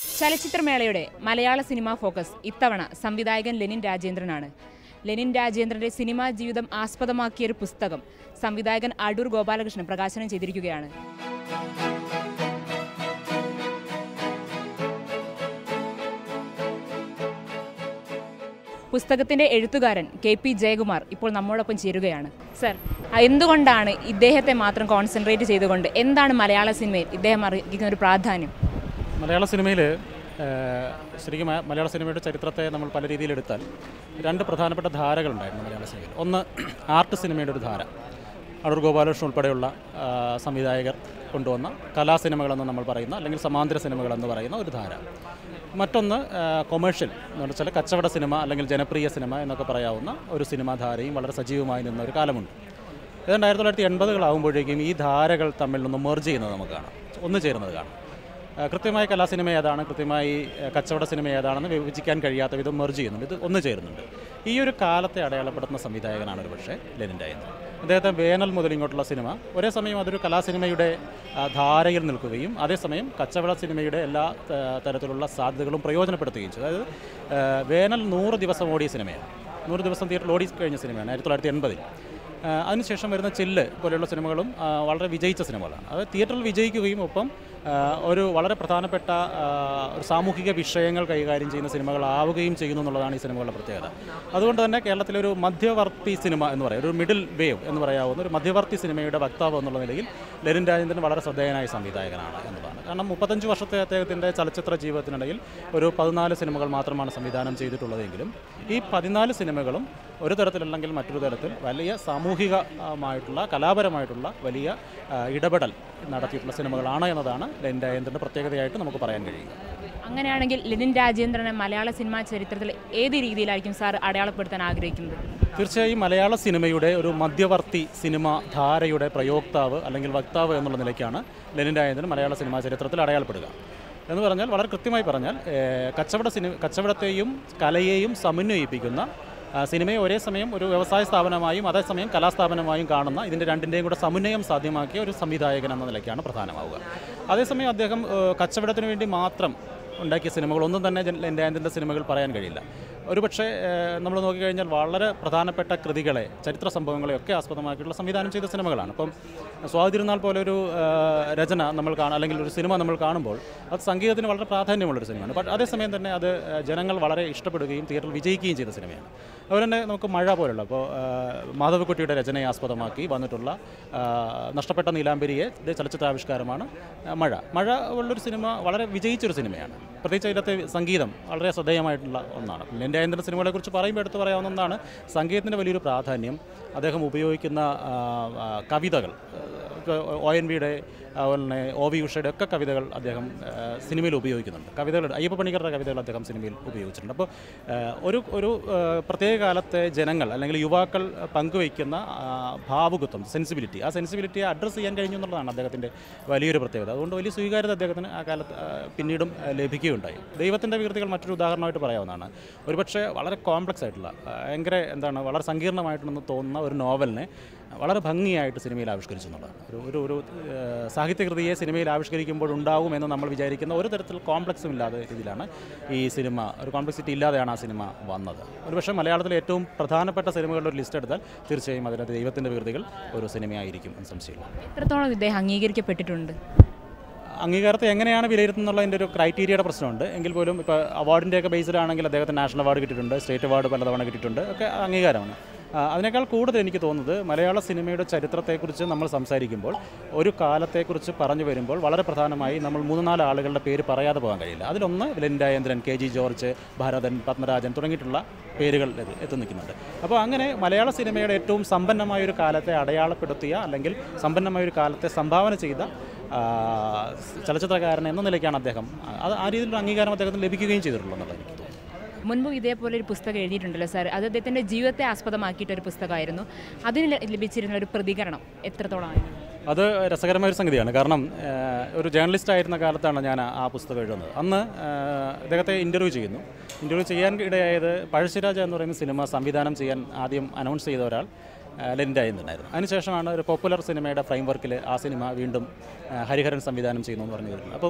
ചലച്ചിത്രമേളയുടെ മലയാള cinema focus ഇത്തവണ സംവിധായകൻ ലെനിൻ രാജേന്ദ്രനാണ് ലെനിൻ രാജേന്ദ്രന്റെ സിനിമാ ജീവിതം ആസ്പദമാക്കിയ ഒരു പുസ്തകം സംവിധായകൻ അടൂർ ഗോപാലകൃഷ്ണൻ പ്രകാശനം ചെയ്തിരിക്കുകയാണ് പുസ്തകത്തിന്റെ എഴുത്തുകാരൻ കെ പി ജയകുമാർ ഇപ്പോൾ നമ്മോടൊപ്പം ചേരുകയാണ് സർ എന്തുകൊണ്ടാണ് ഇദ്ദേഹത്തെ മാത്രം കോൺസെൻട്രേറ്റ് ചെയ്തുകൊണ്ട് എന്താണ് മലയാള സിനിമയിൽ ഇദ്ദേഹം അറിയിക്കുന്ന ഒരു പ്രാധാന്യം മലയാള സിനിമയിൽ ശരിക്കും മ- മലയാള സിനിമയുടെ ചരിത്രത്തെ നമ്മൾ പല രീതിയിൽ എടുത്താൽ രണ്ട് പ്രധാനപ്പെട്ട ധാരകളുണ്ടായിരുന്നു മലയാള സിനിമയിൽ ഒന്ന് ആർട്ട് സിനിമയുടെ ഒരു ധാര അടൂർ ഗോപാലകൃഷ്ണൻ ഉൾപ്പെടെയുള്ള ആ, സംവിധായകർ കൊണ്ടുവന്ന കലാസിനിമകളെന്ന് നമ്മൾ പറയുന്ന അല്ലെങ്കിൽ സമാന്തര സിനിമകളെന്ന് പറയുന്ന ഒരു ധാര മറ്റൊന്ന് കൊമേഴ്ഷ്യൽ എന്ന് വെച്ചാൽ കച്ചവട സിനിമ അല്ലെങ്കിൽ ജനപ്രിയ സിനിമ എന്നൊക്കെ പറയാവുന്ന ഒരു സിനിമാധാരയും വളരെ സജീവമായി നിന്ന ഒരു കാലമുണ്ട് ഏതാണ്ട് ആയിരത്തി തൊള്ളായിരത്തി എൺപതുകളാകുമ്പോഴേക്കും ഈ ധാരകൾ തമ്മിൽ നിന്ന് മെർജ് ചെയ്യുന്നത് നമുക്ക് കാണാം ഒന്ന് ചേരുന്നത് കാണാം ആ, കൃത്യമായി കലാസിനിമ ഏതാണ് കൃത്യമായി ആ, കച്ചവട സിനിമ ഏതാണെന്ന് വിഭജിക്കാൻ കഴിയാത്ത വിധം മെർജ് ചെയ്യുന്നുണ്ട് ഇത് ഒന്ന് ചേരുന്നുണ്ട് ഈ ഒരു കാലത്തെ അടയാളപ്പെടുത്തുന്ന സംവിധായകനാണ് ഒരു പക്ഷേ ലെനിൻ രാജേന്ദ്രൻ അദ്ദേഹത്തെ വേനൽ മുതൽ ഇങ്ങോട്ടുള്ള സിനിമ ഒരേ സമയം അതൊരു കലാസിനിമയുടെ ആ, ധാരയിൽ നിൽക്കുകയും അതേസമയം കച്ചവട സിനിമയുടെ എല്ലാ ആ, തരത്തിലുള്ള സാധ്യതകളും പ്രയോജനപ്പെടുത്തുകയും ചെയ്തു അതായത് ആ, വേനൽ നൂറ് ദിവസം ഓടിയ സിനിമയാണ് നൂറ് ദിവസം തിയേറ്ററിൽ ഓടി കഴിഞ്ഞ സിനിമയാണ് ആയിരത്തി തൊള്ളായിരത്തി എൺപതിൽ ആ, അതിനുശേഷം വരുന്ന ചില്ല് പോലെയുള്ള സിനിമകളും ആ, വളരെ വിജയിച്ച സിനിമകളാണ് അത് തിയേറ്ററിൽ വിജയിക്കുകയും ഒപ്പം ആ, ഒരു വളരെ പ്രധാനപ്പെട്ട ആ, ഒരു സാമൂഹിക വിഷയങ്ങൾ കൈകാര്യം ചെയ്യുന്ന സിനിമകളാവുകയും ചെയ്യുന്നു എന്നുള്ളതാണ് ഈ സിനിമകളുടെ പ്രത്യേകത അതുകൊണ്ട് തന്നെ കേരളത്തിലെ ഒരു മധ്യവർത്തി സിനിമ എന്ന് പറയും ഒരു മിഡിൽ വേവ് എന്ന് പറയാവുന്ന ഒരു മധ്യവർത്തി സിനിമയുടെ വക്താവ് എന്നുള്ള നിലയിൽ ലെനിൻ രാജേന്ദ്രൻ വളരെ ശ്രദ്ധേയനായ സംവിധായകനാണ് എന്നതാണ് കാരണം മുപ്പത്തഞ്ച് വർഷത്തെ അദ്ദേഹത്തിൻ്റെ ചലച്ചിത്ര ജീവിതത്തിനിടയിൽ ഒരു പതിനാല് സിനിമകൾ മാത്രമാണ് സംവിധാനം ചെയ്തിട്ടുള്ളതെങ്കിലും ഈ പതിനാല് സിനിമകളും ഒരു തരത്തിലല്ലെങ്കിൽ മറ്റൊരു തരത്തിൽ വലിയ സാമൂഹികമായിട്ടുള്ള കലാപരമായിട്ടുള്ള വലിയ ആ, ഇടപെടൽ നടത്തിയിട്ടുള്ള സിനിമകളാണ് എന്നതാണ് ലെനിൻ രാജേന്ദ്രൻ്റെ പ്രത്യേകതയായിട്ട് നമുക്ക് പറയാൻ കഴിയുക അങ്ങനെയാണെങ്കിൽ ലെനിൻ രാജേന്ദ്രനെ മലയാള സിനിമാ ചരിത്രത്തിൽ ഏത് രീതിയിലായിരിക്കും സാർ അടയാളപ്പെടുത്താൻ ആഗ്രഹിക്കുന്നത് തീർച്ചയായും മലയാള സിനിമയുടെ ഒരു മധ്യവർത്തി സിനിമ ധാരയുടെ പ്രയോക്താവ് അല്ലെങ്കിൽ വക്താവ് എന്നുള്ള നിലയ്ക്കാണ് ലെനിൻ രാജേന്ദ്രൻ മലയാള സിനിമാ ചരിത്രത്തിൽ അടയാളപ്പെടുക എന്ന് പറഞ്ഞാൽ വളരെ കൃത്യമായി പറഞ്ഞാൽ ഏഹ്, കച്ചവട സിനിമ കച്ചവടത്തെയും കലയെയും സമന്വയിപ്പിക്കുന്ന ആ, സിനിമയെ ഒരേ സമയം ഒരു വ്യവസായ സ്ഥാപനമായും അതേസമയം കലാസ്ഥാപനമായും കാണുന്ന ഇതിൻ്റെ രണ്ടിൻ്റെയും കൂടെ സമന്വയം സാധ്യമാക്കിയ ഒരു സംവിധായകൻ എന്ന നിലയ്ക്കാണ് പ്രധാനമാവുക അതേസമയം അദ്ദേഹം ഏഹ്, കച്ചവടത്തിന് വേണ്ടി മാത്രം ഉണ്ടാക്കിയ സിനിമകളൊന്നും തന്നെ ലെൻഡാൻഡിൻ്റെ സിനിമകൾ പറയാൻ കഴിയില്ല ഒരുപക്ഷെ നമ്മൾ നോക്കിക്കഴിഞ്ഞാൽ വളരെ പ്രധാനപ്പെട്ട കൃതികളെ ചരിത്ര സംഭവങ്ങളെയൊക്കെ ആസ്പദമാക്കിയിട്ടുള്ള സംവിധാനം ചെയ്ത സിനിമകളാണ് അപ്പം സ്വാതിരുന്നാൾ പോലെ ഒരു ഏഹ്, രചന നമ്മൾ കാണാം അല്ലെങ്കിൽ ഒരു സിനിമ നമ്മൾ കാണുമ്പോൾ അത് സംഗീതത്തിന് വളരെ പ്രാധാന്യമുള്ളൊരു സിനിമയാണ് ബട്ട് അതേസമയം തന്നെ അത് ഏഹ്, ജനങ്ങൾ വളരെ ഇഷ്ടപ്പെടുകയും തിയേറ്ററിൽ വിജയിക്കുകയും ചെയ്ത സിനിമയാണ് അതുപോലെ തന്നെ നമുക്ക് മഴ പോലുള്ള ഇപ്പോൾ മാധവക്കുട്ടിയുടെ രചനയെ ആസ്പദമാക്കി വന്നിട്ടുള്ള ആ, നഷ്ടപ്പെട്ട നീലാംബരിയെ ഇത് ചലച്ചിത്രാവിഷ്കാരമാണ് ആ, മഴ മഴ ഉള്ളൊരു സിനിമ വളരെ വിജയിച്ചൊരു സിനിമയാണ് പ്രത്യേകിച്ച് അതിലത്തെ സംഗീതം വളരെ ശ്രദ്ധേയമായിട്ടുള്ള ഒന്നാണ് പിന്നെ എൻ്റെ സിനിമകളെക്കുറിച്ച് പറയുമ്പോൾ എടുത്ത് പറയാവുന്ന ഒന്നാണ് സംഗീതത്തിൻ്റെ വലിയൊരു പ്രാധാന്യം അദ്ദേഹം ഉപയോഗിക്കുന്ന ആ, ആ, കവിതകൾ ഇപ്പോൾ ഒ എൻ വിയുടെ അതുപോലെ തന്നെ ഒ വി ഉഷയുടെ ഒക്കെ കവിതകൾ അദ്ദേഹം ആ, സിനിമയിൽ ഉപയോഗിക്കുന്നുണ്ട് കവിതകൾ അയ്യപ്പ പണിക്കരുടെ കവിതകൾ അദ്ദേഹം സിനിമയിൽ ഉപയോഗിച്ചിട്ടുണ്ട് അപ്പോൾ ആ, ഒരു ഒരു ആ, പ്രത്യേക കാലത്തെ ജനങ്ങൾ അല്ലെങ്കിൽ യുവാക്കൾ പങ്കുവയ്ക്കുന്ന ആ, ഭാവുകത്വം സെൻസിബിലിറ്റി ആ സെൻസിബിലിറ്റിയെ അഡ്രസ്സ് ചെയ്യാൻ കഴിഞ്ഞു എന്നുള്ളതാണ് അദ്ദേഹത്തിൻ്റെ വലിയൊരു പ്രത്യേകത അതുകൊണ്ട് വലിയ സ്വീകാര്യത അദ്ദേഹത്തിന് ആ കാലത്ത് ആ, പിന്നീടും ആ, ലഭിക്കുകയുണ്ടായി ദൈവത്തിൻ്റെ വികൃതികൾ മറ്റൊരു ഉദാഹരണമായിട്ട് പറയാവുന്നതാണ് ഒരുപക്ഷെ വളരെ കോംപ്ലക്സ് ആയിട്ടുള്ള ആ, ഭയങ്കര എന്താണ് വളരെ സങ്കീർണമായിട്ടുണ്ടെന്ന് തോന്നുന്ന ഒരു നോവലിനെ വളരെ ഭംഗിയായിട്ട് സിനിമയിൽ ആവിഷ്കരിച്ചു എന്നുള്ളതാണ് ഒരു ഒരു ഒരു ഏഹ്, സാഹിത്യകൃതിയെ സിനിമയിൽ ആവിഷ്കരിക്കുമ്പോൾ ഉണ്ടാകുമെന്ന് നമ്മൾ വിചാരിക്കുന്ന ഒരു തരത്തിൽ കോംപ്ലക്സും ഇല്ലാത്ത രീതിയിലാണ് ഈ സിനിമ ഒരു കോംപ്ലക്സിറ്റി ഇല്ലാതെയാണ് ആ സിനിമ വന്നത് ഒരുപക്ഷെ മലയാളത്തിലെ ഏറ്റവും പ്രധാനപ്പെട്ട സിനിമകളുടെ ഒരു ലിസ്റ്റ് എടുത്താൽ തീർച്ചയായും അതിനകത്ത് ദൈവത്തിൻ്റെ വികൃതികൾ ഒരു സിനിമയായിരിക്കും എന്ന് സംശയമില്ല എത്രത്തോളം ഇദ്ദേഹം അംഗീകരിക്കപ്പെട്ടിട്ടുണ്ട് അംഗീകാരത്തെ എങ്ങനെയാണ് വിലയിരുത്തുന്നുള്ളതിൻ്റെ ഒരു ക്രൈറ്റീരിയയുടെ പ്രശ്നമുണ്ട് എങ്കിൽ പോലും ഇപ്പോൾ അവാർഡിൻ്റെയൊക്കെ ബേസിലാണെങ്കിൽ അദ്ദേഹത്തിന് നാഷണൽ അവാർഡ് കിട്ടിയിട്ടുണ്ട് സ്റ്റേറ്റ് അവാർഡ് പലതവണ കിട്ടിയിട്ടുണ്ട് ഒക്കെ അംഗീകാരമാണ് ആ, അതിനേക്കാൾ കൂടുതൽ എനിക്ക് തോന്നുന്നത് മലയാള സിനിമയുടെ ചരിത്രത്തെക്കുറിച്ച് നമ്മൾ സംസാരിക്കുമ്പോൾ ഒരു കാലത്തെക്കുറിച്ച് പറഞ്ഞു വരുമ്പോൾ വളരെ പ്രധാനമായി നമ്മൾ മൂന്ന് നാല് ആളുകളുടെ പേര് പറയാതെ പോകാൻ കഴിയില്ല അതിലൊന്ന് ലെൻഡായേന്ദ്രൻ കെ ജി ജോർജ് ഭാരതൻ പത്മരാജൻ തുടങ്ങിയിട്ടുള്ള പേരുകൾ ഇത് എത്തി നിൽക്കുന്നുണ്ട് അപ്പോൾ അങ്ങനെ മലയാള സിനിമയുടെ ഏറ്റവും സമ്പന്നമായ ഒരു കാലത്തെ അടയാളപ്പെടുത്തിയ അല്ലെങ്കിൽ സമ്പന്നമായ ഒരു കാലത്തെ സംഭാവന ചെയ്ത ആ, ചലച്ചിത്രകാരൻ എന്ന നിലയ്ക്കാണ് അദ്ദേഹം അത് ആ രീതിയിലുള്ള അംഗീകാരം അദ്ദേഹത്തിന് ലഭിക്കുകയും ചെയ്തിട്ടുള്ളൂ എന്നുള്ളത് എനിക്ക് തോന്നുന്നു മുൻപ് ഇതേപോലെ ഒരു പുസ്തകം എഴുതിയിട്ടുണ്ടല്ലോ സാർ അത് അദ്ദേഹത്തിൻ്റെ ജീവിതത്തെ ആസ്പദമാക്കിയിട്ട് ഒരു പുസ്തകമായിരുന്നു അതിന് ല- ലഭിച്ചിരുന്ന ഒരു പ്രതികരണം എത്രത്തോളമായിരുന്നു അത് രസകരമായ ഒരു സംഗതിയാണ് കാരണം ഏഹ്, ഒരു ജേർണലിസ്റ്റ് ആയിരുന്ന കാലത്താണ് ഞാൻ ആ- ആ പുസ്തകം എഴുതുന്നത് അന്ന് ഏഹ്, അദ്ദേഹത്തെ ഇൻ്റർവ്യൂ ചെയ്യുന്നു ഇൻ്റർവ്യൂ ചെയ്യാൻ ഇടയായത് പഴശ്ശിരാജ എന്ന് പറയുന്ന സിനിമ സംവിധാനം ചെയ്യാൻ ആദ്യം അനൗൺസ് ചെയ്ത ഒരാൾ ലെൻഡായിരുന്നുണ്ടായിരുന്നു അതിനുശേഷമാണ് ഒരു പോപ്പുലർ സിനിമയുടെ ഫ്രെയിം വർക്കിൽ ആ സിനിമ വീണ്ടും ആ, ഹരിഹരൻ സംവിധാനം ചെയ്യുന്നു എന്ന് പറഞ്ഞു കേട്ടിട്ടുണ്ട് അപ്പം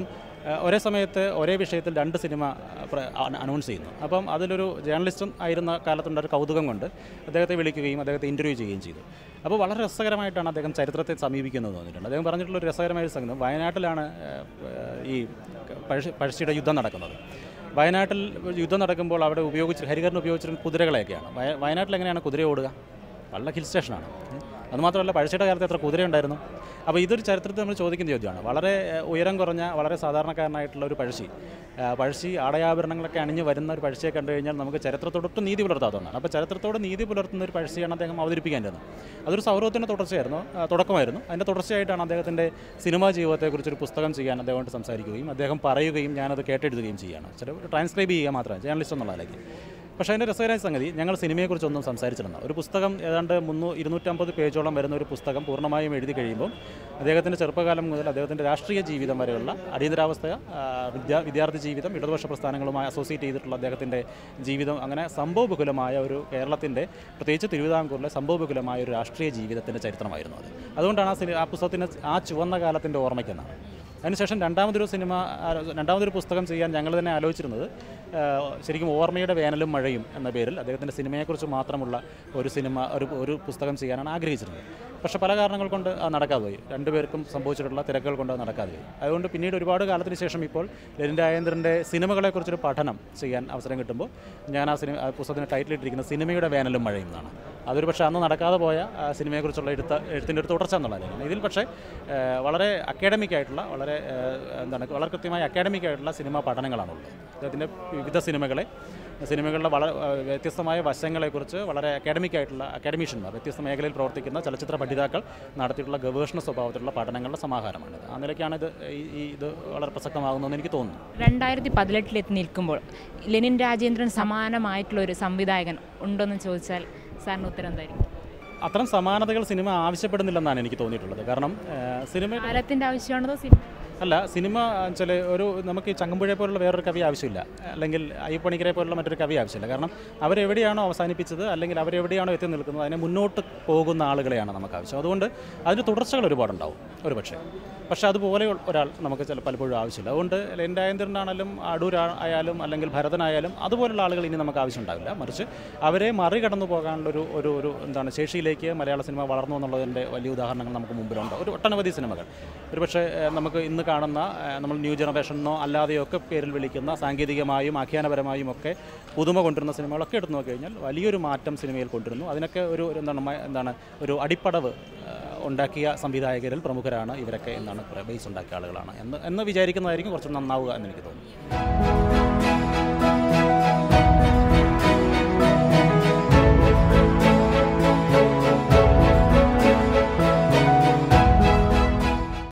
ഏഹ് ഒരേ സമയത്ത് ഒരേ വിഷയത്തിൽ രണ്ട് സിനിമ പ്ര- അന- അനൗൺസ് ചെയ്യുന്നു അപ്പം അതിലൊരു ജേർണലിസ്റ്റും ആയിരുന്ന കാലത്തുണ്ട ഒരു കൗതുകം കൊണ്ട് അദ്ദേഹത്തെ വിളിക്കുകയും അദ്ദേഹത്തെ ഇൻ്റർവ്യൂ ചെയ്യുകയും ചെയ്തു അപ്പോൾ വളരെ രസകരമായിട്ടാണ് അദ്ദേഹം ചരിത്രത്തെ സമീപിക്കുന്നത് തോന്നിയിട്ടുണ്ട് അദ്ദേഹം പറഞ്ഞിട്ടുള്ള ഒരു രസകരമായ ഒരു സംഗതി വയനാട്ടിലാണ് ഏഹ്, ഈ പഴശ്ശി പഴശ്ശിയുടെ യുദ്ധം നടക്കുന്നത് വയനാട്ടിൽ യുദ്ധം നടക്കുമ്പോൾ അവിടെ ഉപയോഗിച്ച് ഹരികരൻ ഉപയോഗിച്ചിരുന്ന കുതിരകളെയൊക്കെയാണ് വയ വയനാട്ടിൽ എങ്ങനെയാണ് കുതിര ഓടുക വളരെ ഹിൽ സ്റ്റേഷനാണ് അതുമാത്രമല്ല പഴശ്ശിയുടെ കാലത്ത് എത്ര കുതിര ഉണ്ടായിരുന്നു അപ്പോൾ ഇതൊരു ചരിത്രത്തിൽ നമ്മൾ ചോദിക്കുന്ന ചോദ്യമാണ് വളരെ ഏഹ്, ഉയരം കുറഞ്ഞ വളരെ സാധാരണക്കാരനായിട്ടുള്ള ഒരു പഴശ്ശി ഏഹ്, പഴശ്ശി ആടയാഭരണങ്ങളൊക്കെ അണിഞ്ഞ് വരുന്ന ഒരു പഴശ്ശിയെ കണ്ടു കഴിഞ്ഞാൽ നമുക്ക് ചരിത്രത്തോടൊട്ടും നീതി പുലർത്താത്തതാണ് അപ്പോൾ ചരിത്രത്തോട് നീതി പുലർത്തുന്ന ഒരു പഴശ്ശിയാണ് അദ്ദേഹം അവതരിപ്പിക്കാൻ ചെന്നത് അതൊരു സൗരവത്തിൻ്റെ തുടർച്ചയായിരുന്നു ആ, തുടക്കമായിരുന്നു അതിൻ്റെ തുടർച്ചയായിട്ടാണ് അദ്ദേഹത്തിൻ്റെ സിനിമാ ജീവിതത്തെക്കുറിച്ചൊരു പുസ്തകം ചെയ്യാൻ അദ്ദേഹം സംസാരിക്കുകയും അദ്ദേഹം പറയുകയും ഞാനത് കേട്ടെഴുതുകയും ചെയ്യുകയാണ് ചില ട്രാൻസ്ക്രൈബ് ചെയ്യുക മാത്രമേ ജേർണലിസ്റ്റ് എന്നുള്ള നിലയ്ക്ക് പക്ഷേ അതിൻ്റെ രസകരമായ സംഗതി ഞങ്ങൾ സിനിമയെക്കുറിച്ചൊന്നും സംസാരിച്ചിരുന്ന ഒരു പുസ്തകം ഏതാണ്ട് മുന്നൂ ഇരുന്നൂറ്റമ്പത് പേജോളം വരുന്ന ഒരു പുസ്തകം പൂർണ്ണമായും എഴുതി കഴിയുമ്പോൾ അദ്ദേഹത്തിൻ്റെ ചെറുപ്പകാലം മുതൽ അദ്ദേഹത്തിൻ്റെ രാഷ്ട്രീയ ജീവിതം വരെയുള്ള അടിയന്തരാവസ്ഥ ആ, വിദ്യാ വിദ്യാർത്ഥി ജീവിതം ഇടതുപക്ഷ പ്രസ്ഥാനങ്ങളുമായി അസോസിയേറ്റ് ചെയ്തിട്ടുള്ള അദ്ദേഹത്തിൻ്റെ ജീവിതം അങ്ങനെ സംഭവബഹുലമായ ഒരു കേരളത്തിൻ്റെ പ്രത്യേകിച്ച് തിരുവിതാംകൂറിലെ സംഭവബഹുലമായ ഒരു രാഷ്ട്രീയ ജീവിതത്തിൻ്റെ ചരിത്രമായിരുന്നു അത് അതുകൊണ്ടാണ് ആ സിനി ആ പുസ്തകത്തിന് ആ ചുവന്ന കാലത്തിൻ്റെ ഓർമ്മയ്ക്കെന്നാണ് അതിനുശേഷം രണ്ടാമതൊരു സിനിമ ആ, രണ്ടാമതൊരു പുസ്തകം ചെയ്യാൻ ഞങ്ങൾ തന്നെ ആലോചിച്ചിരുന്നത് ആ, ശരിക്കും ഓർമ്മയുടെ വേനലും മഴയും എന്ന പേരിൽ അദ്ദേഹത്തിൻ്റെ സിനിമയെക്കുറിച്ച് മാത്രമുള്ള ഒരു സിനിമ ഒരു ഒരു പുസ്തകം ചെയ്യാനാണ് ആഗ്രഹിച്ചിരുന്നത് പക്ഷേ പല കാരണങ്ങൾ കൊണ്ട് അത് നടക്കാതെ പോയി രണ്ടുപേർക്കും സംഭവിച്ചിട്ടുള്ള തിരക്കുകൾ കൊണ്ട് അത് നടക്കാതെ പോയി അതുകൊണ്ട് പിന്നീട് ഒരുപാട് കാലത്തിന് ശേഷം ഇപ്പോൾ ലലിൻ രാജേന്ദ്രൻ്റെ സിനിമകളെക്കുറിച്ചൊരു പഠനം ചെയ്യാൻ അവസരം കിട്ടുമ്പോൾ ഞാൻ ആ സിനിമ ആ പുസ്തകത്തിന് ടൈറ്റിൽ ഇട്ടിരിക്കുന്ന സിനിമയുടെ വേനലും മഴയും എന്നാണ് അതൊരു പക്ഷേ അന്ന് നടക്കാതെ പോയ ആ, സിനിമയെക്കുറിച്ചുള്ള എഴുത്ത എഴുത്തിൻ്റെ ഒരു തുടർച്ച എന്നുള്ളതാണ് ഇതിൽ പക്ഷേ ആ, വളരെ അക്കാഡമിക് ആയിട്ടുള്ള വളരെ ആ, എന്താണ് വളരെ കൃത്യമായ അക്കാഡമിക് ആയിട്ടുള്ള സിനിമാ പഠനങ്ങളാണുള്ളത് അദ്ദേഹത്തിൻ്റെ വിവിധ സിനിമകളെ സിനിമകളുടെ വളരെ ആ, വ്യത്യസ്തമായ വശങ്ങളെക്കുറിച്ച് വളരെ അക്കാഡമിക് ആയിട്ടുള്ള അക്കാഡമീഷ്യന്മാർ വ്യത്യസ്ത മേഖലയിൽ പ്രവർത്തിക്കുന്ന ചലച്ചിത്ര പഠിതാക്കൾ നടത്തിയിട്ടുള്ള ഗവേഷണ സ്വഭാവത്തിലുള്ള പഠനങ്ങളുടെ സമാഹാരമാണിത് ആ നിലയ്ക്കാണ് ഇത് ഈ ഈ ഇത് വളരെ പ്രസക്തമാകുന്നതെന്ന് എനിക്ക് തോന്നുന്നു രണ്ടായിരത്തി പതിനെട്ടിലെത്തി നിൽക്കുമ്പോൾ ലെനിൻ രാജേന്ദ്രൻ സമാനമായിട്ടുള്ള ഒരു സംവിധായകൻ ഉണ്ടോയെന്ന് ചോദിച്ചാൽ സാറിന് ഉത്തരം എന്തായിരിക്കും അത്തരം സമാനതകൾ സിനിമ ആവശ്യപ്പെടുന്നില്ലെന്നാണ് എനിക്ക് തോന്നിയിട്ടുള്ളത് കാരണം ആ, സിനിമ കാലത്തിൻ്റെ ആവശ്യമാണതോ സിനിമ അല്ല സിനിമ വെച്ചാൽ ഒരു നമുക്ക് ഈ ചങ്ങമ്പുഴയെ പോലുള്ള വേറൊരു കവി ആവശ്യമില്ല അല്ലെങ്കിൽ അയ്യപ്പണിക്കരെ പോലുള്ള മറ്റൊരു കവി ആവശ്യമില്ല കാരണം അവരെവിടെയാണോ അവസാനിപ്പിച്ചത് അല്ലെങ്കിൽ അവരെവിടെയാണോ എത്തി നിൽക്കുന്നത് അതിനെ മുന്നോട്ട് പോകുന്ന ആളുകളെയാണ് നമുക്ക് ആവശ്യം അതുകൊണ്ട് അതിന് തുടർച്ചകൾ ഒരുപാടുണ്ടാവും ഒരു പക്ഷേ പക്ഷേ അതുപോലെ ഒരാൾ നമുക്ക് ചില പലപ്പോഴും ആവശ്യമില്ല അതുകൊണ്ട് ലെൻ രാജേന്ദ്രനാണെങ്കിലും അടൂർ ആയാലും അല്ലെങ്കിൽ ഭരതനായാലും അതുപോലുള്ള ആളുകൾ ഇനി നമുക്ക് ആവശ്യമുണ്ടാവില്ല മറിച്ച് അവരെ മറികടന്നു പോകാനുള്ള ഒരു ഒരു ഒരു എന്താണ് ശേഷിയിലേക്ക് മലയാള സിനിമ വളർന്നു എന്നുള്ളതിൻ്റെ വലിയ ഉദാഹരണങ്ങൾ നമുക്ക് മുമ്പിലുണ്ട് ഒരു ഒട്ടനവധി സിനിമകൾ ഒരുപക്ഷെ ഏഹ്, നമുക്ക് ഇന്ന് കാണുന്ന ഏഹ്, നമ്മൾ ന്യൂ ജനറേഷനോ അല്ലാതെയോ ഒക്കെ പേരിൽ വിളിക്കുന്ന സാങ്കേതികമായും ആഖ്യാനപരമായും ഒക്കെ പുതുമ കൊണ്ടുവരുന്ന സിനിമകളൊക്കെ എടുത്തു നോക്കി കഴിഞ്ഞാൽ വലിയൊരു മാറ്റം സിനിമയിൽ കൊണ്ടുവരുന്നു അതിനൊക്കെ ഒരു ഒരു എന്താണ് മ- എന്താണ് ഒരു അടിപ്പടവ് ഏഹ്, ഉണ്ടാക്കിയ സംവിധായകരിൽ പ്രമുഖരാണ് ഇവരൊക്കെ എന്നാണ് ബേസ് ഉണ്ടാക്കിയ ആളുകളാണ് എന്ന് എന്ന് വിചാരിക്കുന്നതായിരിക്കും കുറച്ച് നന്നാവുക എന്ന് എനിക്ക് തോന്നുന്നു